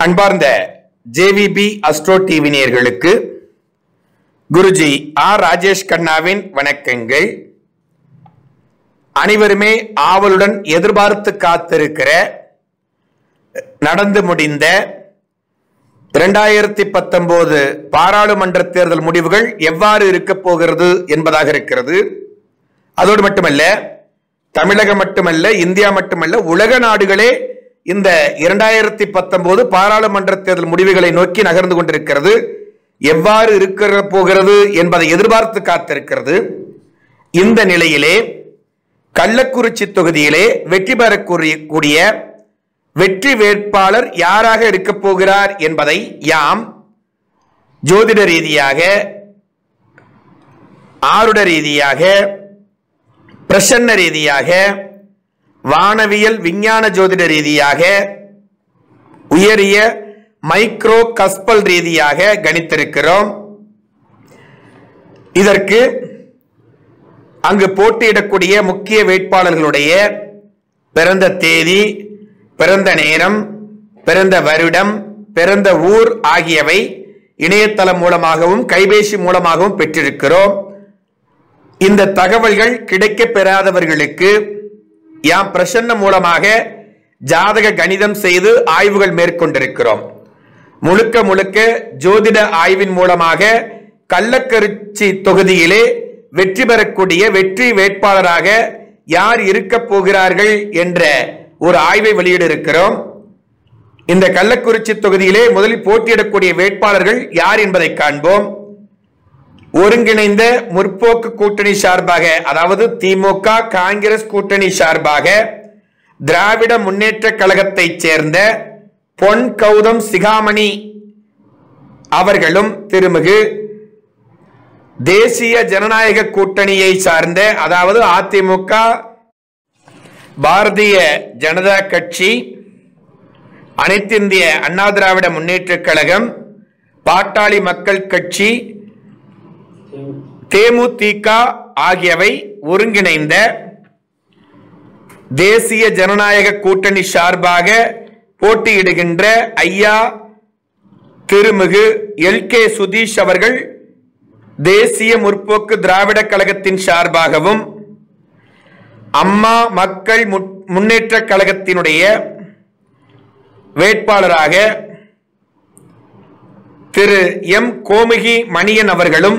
அன்பார்ந்த JVP astro TV நேயர்களுக்கு Guruji R Rajesh கண்ணாவின் வணக்கங்கள் அனைவருமே ஆவலுடன் எதிர்பார்த்து காத்திருக்கிற நடந்து முடிந்த இரண்டாயிரத்தி பத்தொன்பது பாராளுமன்ற தேர்தல் முடிவுகள் எவ்வாறு இருக்கப் போகிறது என்பதாக இருக்கிறது அதோடு மட்டுமல்ல தமிழகம் மட்டுமல்ல இந்தியா மட்டுமல்ல உலக நாடுகளே இந்த இரண்டாயிரத்தி பத்தொன்பது பாராளுமன்ற தேர்தல் முடிவுகளை நோக்கி நகர்ந்து கொண்டிருக்கிறது எவ்வாறு இருக்கிற போகிறது என்பதை எதிர்பார்த்து காத்திருக்கிறது இந்த நிலையிலே கள்ளக்குறிச்சி தொகுதியிலே வெற்றி பெறக்கூடிய வெற்றி வேட்பாளர் யாராக இருக்கப் போகிறார் என்பதை யாம் ஜோதிட ரீதியாக ஆருட ரீதியாக பிரசன்ன ரீதியாக வானவியல் விஞ்ஞான ஜோதிட ரீதியாக உயரிய மைக்ரோ கஸ்பல் ரீதியாக கணித்திருக்கிறோம் இதற்கு அங்கு போட்டியிடக்கூடிய முக்கிய வேட்பாளர்களுடைய பிறந்த தேதி பிறந்த நேரம் பிறந்த வருடம் பிறந்த ஊர் ஆகியவை இணையதளம் மூலமாகவும் கைபேசி மூலமாகவும் பெற்றிருக்கிறோம் இந்த தகவல்கள் கிடைக்க பெறாதவர்களுக்கு யாம் பிரசன்ன மூலமாக ஜாதக கணிதம் செய்து ஆய்வுகள் மேற்கொண்டிருக்கிறோம் முழுக்க முழுக்க ஜோதிட ஆய்வின் மூலமாக கள்ளக்கருச்சி தொகுதியிலே வெற்றி பெறக்கூடிய வெற்றி வேட்பாளராக யார் இருக்க போகிறார்கள் என்ற ஒரு ஆய்வை வெளியிட இருக்கிறோம் இந்த கள்ளக்குறிச்சி தொகுதியிலே முதலில் போட்டியிடக்கூடிய வேட்பாளர்கள் யார் என்பதை காண்போம் ஒருங்கிணைந்த முற்போக்கு கூட்டணி சார்பாக அதாவது திமுக காங்கிரஸ் கூட்டணி சார்பாக திராவிட முன்னேற்ற கழகத்தைச் சேர்ந்த பொன் கௌதம் சிகாமணி அவர்களும் திருமிகு தேசிய ஜனநாயக கூட்டணியை சார்ந்த அதாவது அதிமுக பாரதிய ஜனதா கட்சி அனைத்திந்திய அண்ணா திராவிட முன்னேற்ற கழகம் பாட்டாளி மக்கள் கட்சி தேமுதிக ஆகியவை ஒருங்கிணைந்த தேசிய ஜனநாயக கூட்டணி சார்பாக போட்டியிடுகின்ற ஐயா திருமிகு எல் கே சுதீஷ் அவர்கள் தேசிய முற்போக்கு திராவிட கழகத்தின் சார்பாகவும் அம்மா மக்கள் முன்னேற்ற கழகத்தினுடைய வேட்பாளராக திரு எம் கோமுகி மணியன் அவர்களும்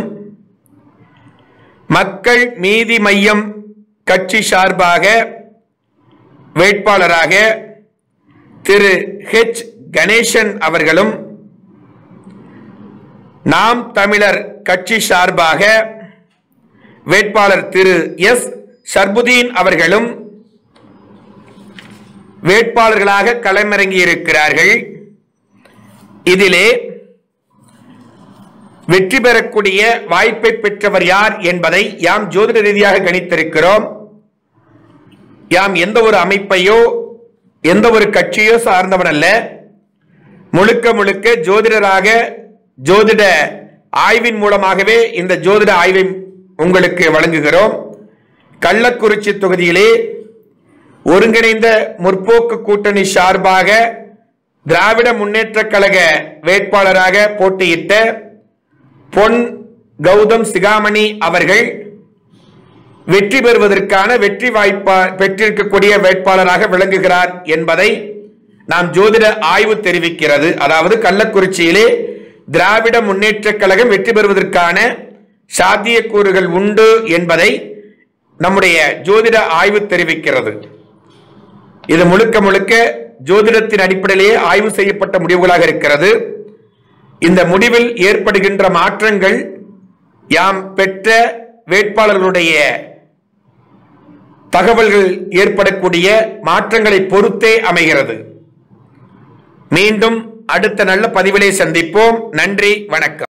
மக்கள் மீதி மையம் கட்சி சார்பாக வேட்பாளராக திரு ஹெச் கணேசன் அவர்களும் நாம் தமிழர் கட்சி சார்பாக வேட்பாளர் திரு எஸ் சர்புதீன் அவர்களும் வேட்பாளர்களாக களமிறங்கி இருக்கிறார்கள் இதிலே வெற்றி பெறக்கூடிய வாய்ப்பை பெற்றவர் யார் என்பதை யாம் ஜோதிட ரீதியாக கணித்திருக்கிறோம் யாம் எந்த ஒரு அமைப்பையோ எந்த ஒரு கட்சியோ சார்ந்தவன் அல்ல முழுக்க முழுக்க ஜோதிடராக ஜோதிட ஆய்வின் மூலமாகவே இந்த ஜோதிட ஆய்வை உங்களுக்கு வழங்குகிறோம் கள்ளக்குறிச்சி தொகுதியிலே ஒருங்கிணைந்த முற்போக்கு கூட்டணி சார்பாக திராவிட முன்னேற்ற கழக வேட்பாளராக போட்டியிட்ட பொன் கௌதம் சிகாமணி அவர்கள் வெற்றி பெறுவதற்கான வெற்றி வாய்ப்பா பெற்றிருக்கக்கூடிய வேட்பாளராக விளங்குகிறார் என்பதை நாம் ஜோதிட ஆய்வு தெரிவிக்கிறது அதாவது கள்ளக்குறிச்சியிலே திராவிட முன்னேற்ற கழகம் வெற்றி பெறுவதற்கான சாத்தியக்கூறுகள் உண்டு என்பதை நம்முடைய ஜோதிட ஆய்வு தெரிவிக்கிறது இது முழுக்க முழுக்க ஜோதிடத்தின் அடிப்படையிலேயே ஆய்வு செய்யப்பட்ட முடிவுகளாக இருக்கிறது இந்த முடிவில் ஏற்படுகின்ற மாற்றங்கள் யாம் பெற்ற வேட்பாளர்களுடைய தகவல்கள் ஏற்படக்கூடிய மாற்றங்களை பொறுத்தே அமைகிறது மீண்டும் அடுத்த நல்ல பதிவிலே சந்திப்போம் நன்றி வணக்கம்